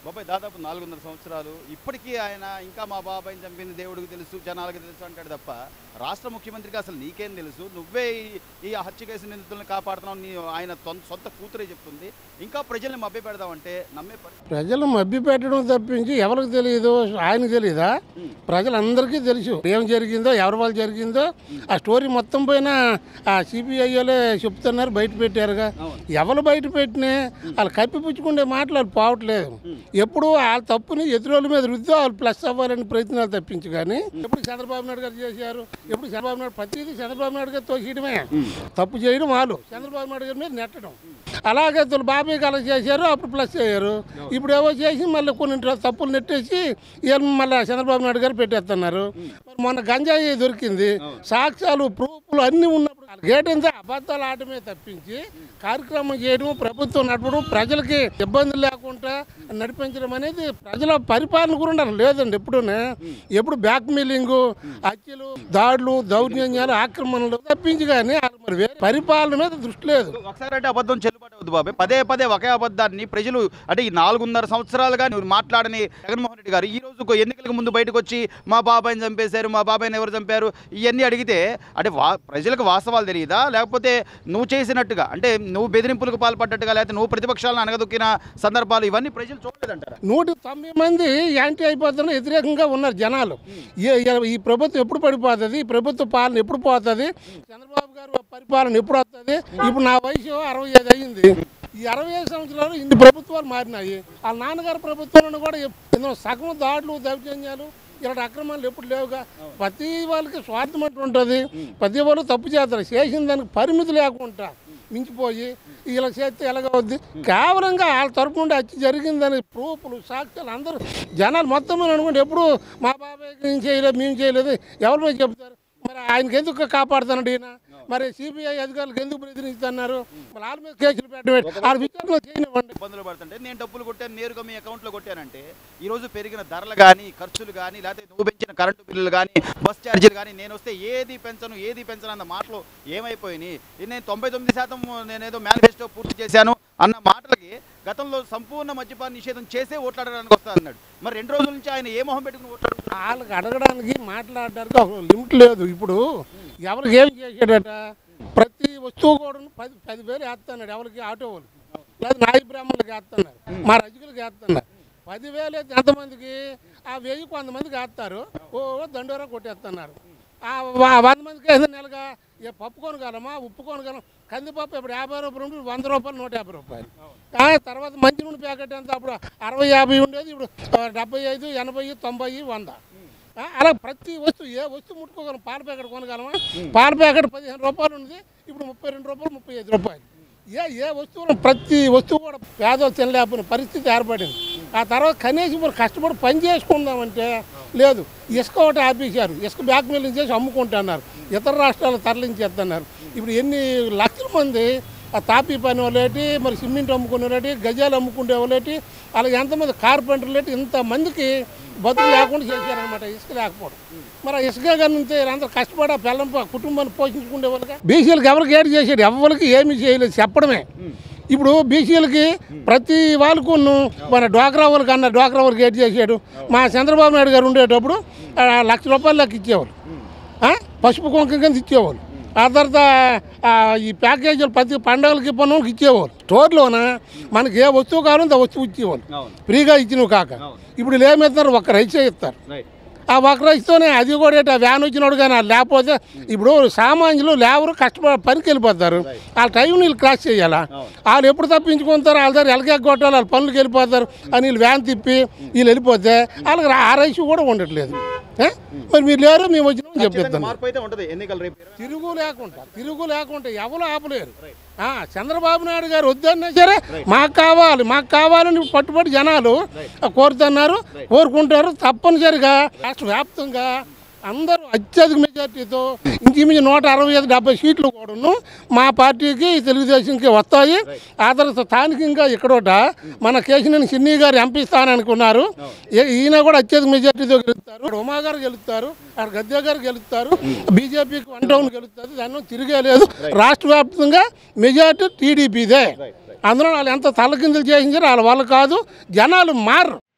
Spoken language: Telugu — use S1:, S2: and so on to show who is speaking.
S1: బాబాయ్ దాదాపు నాలుగున్నర సంవత్సరాలు ఇప్పటికీ ఆయన ఇంకా మా బాబాయ్ని చంపింది దేవుడికి తెలుసు జనాలకు తెలుసు అంటాడు తప్ప రాష్ట్ర ముఖ్యమంత్రికి అసలు నీకేం తెలుసు నువ్వే ఈ- ఈ హత్య కేసు నిందితులను కాపాడుతున్నావు నీ ఆయన తొం- సొంత కూతురే చెప్తుంది ఇంకా ప్రజల్ని మభ్య పెడదామంటే నమ్మే పరిస్థితి
S2: ప్రజలు మభ్య పెట్టడం తప్పించి ఎవరికి తెలియదు ఆయనకు తెలియదా ప్రజలందరికీ తెలుసు ఏం జరిగిందో ఎవరి వాళ్ళు జరిగిందో ఆ స్టోరీ మొత్తం పైన ఆ సిబిఐలే చెప్తున్నారు బయట పెట్టారుగా ఎవరు బయట పెట్టినా వాళ్ళు కప్పిపుచ్చుకుంటే మాటలు వాళ్ళు పోవట్లేదు ఎప్పుడు వాళ్ళ తప్పుని ఎదురోళ్ళ మీద రుద్దో వాళ్ళు ప్లస్ అవ్వాలని ప్రయత్నాలు తప్పించి కానీ ఎప్పుడు చంద్రబాబు నాయుడు గారు చేశారు ఎప్పుడు చంద్రబాబు నాయుడు ప్రతిదీ చంద్రబాబు నాయుడు గారు తోసేయడమే తప్పు చేయడం వాళ్ళు చంద్రబాబు నాయుడు గారి మీద నెట్టడం అలాగే తొలి బాబాయ్ కల చేశారు అప్పుడు ప్లస్ అయ్యారు ఇప్పుడు ఏవో చేసి మళ్ళీ కొన్ని తప్పులు నెట్టేసి వీళ్ళు మళ్ళీ చంద్రబాబు నాయుడు గారు పెట్టేస్తున్నారు మరి మొన్న గంజాయి దొరికింది సాక్ష్యాలు ప్రూఫ్లు అన్నీ ఉన్నప్పుడు గేటంతా అబద్ధాలు ఆడమే తప్పించి కార్యక్రమం చేయడం ప్రభుత్వం నడపడం ప్రజలకి ఇబ్బంది లేకుండా నడిపించడం అనేది ప్రజల పరిపాలన కూడా ఉండాలి లేదండి ఎప్పుడూనే ఎప్పుడు బ్యాక్ మిల్లింగ్ హత్యలు దాడులు దౌర్జన్యాలు ఆక్రమణలు తప్పించి కానీ వాళ్ళకి మరి వేరే పరిపాలన మీద దృష్టి లేదు
S1: ఒకసారి అంటే అబద్ధం చెల్లుబాటు అవుతుంది బాబాయ్ పదే పదే ఒకే అబద్ధాన్ని ప్రజలు అంటే ఈ నాలుగున్నర సంవత్సరాలుగా నువ్వు మాట్లాడని జగన్మోహన్ రెడ్డి గారు ఈ రోజు ఒక ఎన్నికలకు ముందు బయటకు వచ్చి మా బాబాయ్ని చంపేశారు మా బాబాయ్ని ఎవరు చంపారు ఇవన్నీ అడిగితే అంటే వా ప్రజలకు వాస్తవాలు తెలియదా లేకపోతే నువ్వు చేసినట్టుగా అంటే నువ్వు బెదిరింపులకు పాల్పడ్డట్టుగా లేకపోతే నువ్వు ప్రతిపక్షాలను అనగదొక్కిన సందర్భాలు ఇవన్నీ ప్రజలు చూడలేదంటారా
S2: నూట తొంభై మంది యాంటీ అయిపోతున్న వ్యతిరేకంగా ఉన్నారు జనాలు ఈ- ఈ- ఈ ప్రభుత్వం ఎప్పుడు పడిపోతుంది ఈ ప్రభుత్వ పాలన ఎప్పుడు పోతుంది చంద్రబాబు గారు పరిపాలన ఎప్పుడు వస్తుంది ఇప్పుడు నా వయసు అరవై ఐదు అయ్యింది ఈ అరవై ఐదు సంవత్సరాలు ఇన్ని ప్రభుత్వాలు మారినాయి వాళ్ళ నాన్నగారి ప్రభుత్వంలో కూడా ఎప్- ఇందులో సగం దాడులు దౌర్జన్యాలు ఇలాంటి అక్రమాలు ఎప్పుడు లేవుగా ప్రతి వాళ్ళకి స్వార్థం అంటూ ఉంటుంది ప్రతి వాళ్ళు తప్పు చేస్తారు చేసిన దానికి పరిమితి లేకుండా మించిపోయి ఇలా చేస్తే ఎలాగవుద్ది కేవలంగా వాళ్ళ తరపు నుండి హత్య జరిగిందని ప్రూఫ్లు సాక్ష్యాలు అందరూ జనాలు మొత్తం మీద అనుకుంటే ఎప్పుడు మా బాబాయ్ ఏం చేయలేదు మేము చేయలేదు ఎవరి మీద చెప్తారు మరి ఆయనకి ఎందుకు కాపాడుతున్నాడు ఈయన మరి సిబిఐ అధికారులకు ఎందుకు బెదిరిస్తున్నారు మరి వాళ్ళ మీద కేసులు పెట్టడం వాళ్ళ విచారణ చేయనివ్వండి
S1: ఇబ్బందులు పడుతుంటే నేను డబ్బులు కొట్టాను నేరుగా మీ అకౌంట్లో కొట్టానంటే ఈ రోజు పెరిగిన ధరలు కానీ ఖర్చులు కానీ లేకపోతే నువ్వు పెంచిన కరెంటు బిల్లులు కానీ బస్ ఛార్జీలు కానీ నేను వస్తే ఏది పెంచను ఏది పెంచను అన్న మాటలు ఏమైపోయినాయి ఇది నేను తొంభై తొమ్మిది శాతం నేనేదో మేనిఫెస్టో పూర్తి చేశాను అన్న మాటలకి గతంలో సంపూర్ణ మద్యపాన నిషేధం చేసే ఓట్లాడడానికి వస్తా అన్నాడు మరి రెండు రోజుల నుంచి ఆయన ఏ మొహం పెట్టుకుని ఓట్లాడుతున్నాడు
S2: వాళ్ళకి అడగడానికి మాట్లాడడానికి ఒక లిమిట్ లేదు ఇప్పుడు ఎవరికి ఏం చేశాడట ప్రతి వస్తువు కూడా పది పదివేలు వేస్తున్నాడు ఎవరికి ఆటో వాళ్ళు లేదా నాయి బ్రాహ్మణులకు వేస్తున్నారు మా రజకులకు వేస్తున్నారు పదివేలు అయితే ఎంతమందికి ఆ వెయ్యి కొంతమందికి వేస్తారు ఓ దండోరా కొట్టేస్తున్నారు ఆ వ- వంద మందికి అయితే నెలగా ఏ పప్పు కొనగలమా ఉప్పు కొనగలం కందిపప్పు ఇప్పుడు యాభై రూపాయలు ఉంటుంది వంద రూపాయలు నూట యాభై రూపాయలు ఆ తర్వాత మంచి నూనె ప్యాకెట్ ఎంత అప్పుడు అరవై యాభై ఉండేది ఇప్పుడు ఆ, డెబ్బై ఐదు ఎనభై తొంభై వంద ఆ, అలా ప్రతి వస్తువు ఏ వస్తువు ముట్టుకోగలం పాల ప్యాకెట్ కొనగలమా పాల ప్యాకెట్ పదిహేను రూపాయలు ఉంది ఇప్పుడు ముప్పై రెండు రూపాయలు ముప్పై ఐదు రూపాయలు ఏ ఏ వస్తువులు ప్రతి వస్తువు కూడా పేదలు తినలేకపోయిన పరిస్థితి ఏర్పడింది ఆ తర్వాత కనీసం మరి కష్టపడి పని చేసుకుందామంటే లేదు ఇసుక ఒకటి ఆపేశారు ఇసుక బ్యాక్ మిల్లింగ్ చేసి అమ్ముకుంటున్నారు ఇతర రాష్ట్రాలు తరలించేస్తున్నారు ఇప్పుడు ఎన్ని లక్షల మంది ఆ తాపీ పని వాళ్ళేటి మరి సిమెంట్ అమ్ముకునే వాళ్ళేటి గజాలు అమ్ముకునే వాళ్ళేటి అలాగే ఎంతమంది కార్పెంటర్లు ఏంటి ఇంతమందికి బతుకు లేకుండా చేశారనమాట ఇసుక లేకపోవడం మరి ఆ ఇసుక కానీ ఉంటే అందరూ కష్టపడి ఆ పిల్లం ప- కుటుంబాన్ని పోషించుకునే వాళ్ళకి బీసీలకు ఎవరికి ఏడు చేశాడు ఎవరికి ఏమీ చేయలేదు చెప్పడమే ఇప్పుడు బీసీలకి ప్రతి వాళ్ళకు మన డ్వాక్రా వాళ్ళకి అన్న డ్వాక్రా వాళ్ళకి ఏడు చేశాడు మా చంద్రబాబు నాయుడు గారు ఉండేటప్పుడు ఆ, లక్ష రూపాయలు లెక్క ఇచ్చేవాళ్ళు ఆ? పసుపు కుంకుమ కింద ఇచ్చేవాళ్ళు ఆ తర్వాత ఆ, ఈ ప్యాకేజీలు ప్రతి పండుగలకి పనులకు ఇచ్చేవాళ్ళు స్టోర్లోన మనకి ఏ వస్తువు కావాలంటే ఆ వస్తువు ఇచ్చేవాళ్ళు
S1: అవును
S2: ఫ్రీగా ఇచ్చినవి కాక ఇప్పుడు వీళ్ళు ఏమిస్తారు ఒక్క రైసే ఇస్తారు
S1: రైట్
S2: ఆ ఒక్క రైస్తోనే అది కూడా ఏంటి, ఆ వ్యాన్ వచ్చినోడు కానీ అది లేకపోతే ఇప్పుడు సామాన్యులు లేవరు కష్టపడి పనికి వెళ్ళిపోతారు వాళ్ళ టైం వీళ్ళు క్రాస్ చేయాలా వాళ్ళు ఎప్పుడు తప్పించుకుంటారు వాళ్ళ దగ్గర ఎలకే కొట్టాలి వాళ్ళ పనులకు వెళ్ళిపోతారు అని వీళ్ళు వ్యాన్ తిప్పి వీళ్ళు వెళ్ళిపోతే వాళ్ళకి రా- ఆ రైస్ కూడా ఉండట్లేదు ఏ? మరి మీరు లేరు మేము వచ్చినామని చెప్పిస్తాను
S1: మార్పు అయితే ఉంటుంది ఎన్నికలు రేపు
S2: తిరుగు లేకుండా తిరుగు లేకుండా ఎవరు ఆపలేరు ఆ, చంద్రబాబు నాయుడు గారు వద్దన్నా సరే మాకు కావాలి మాకు కావాలని పట్టుబడి జనాలు కోరుతున్నారు కోరుకుంటారు తప్పనిసరిగా రాష్ట్ర వ్యాప్తంగా అందరూ అత్యధిక మెజార్టీతో ఇంచుమించు నూట అరవై ఐదు డెబ్బై సీట్లు కూడాను మా పార్టీకి తెలుగుదేశంకి వస్తాయి ఆ తర్వాత స్థానికంగా ఇక్కడోట మన కేశినేని సిన్ని గారు ఎంపీ స్థానానికి ఉన్నారు ఈ- ఈయన కూడా అత్యధిక మెజార్టీతో గెలుస్తారు ఇక్కడ ఉమా గారు గెలుస్తారు అక్కడ గద్దె గారు గెలుస్తారు బీజేపీకి వన్ టౌన్ గెలుస్తుంది దాన్ని తిరిగే లేదు రాష్ట్ర వ్యాప్తంగా మెజార్టీ టీడీపీదే అందులో వాళ్ళు ఎంత తలకిందులు చేసించారు వాళ్ళ వల్ల కాదు జనాలు మారు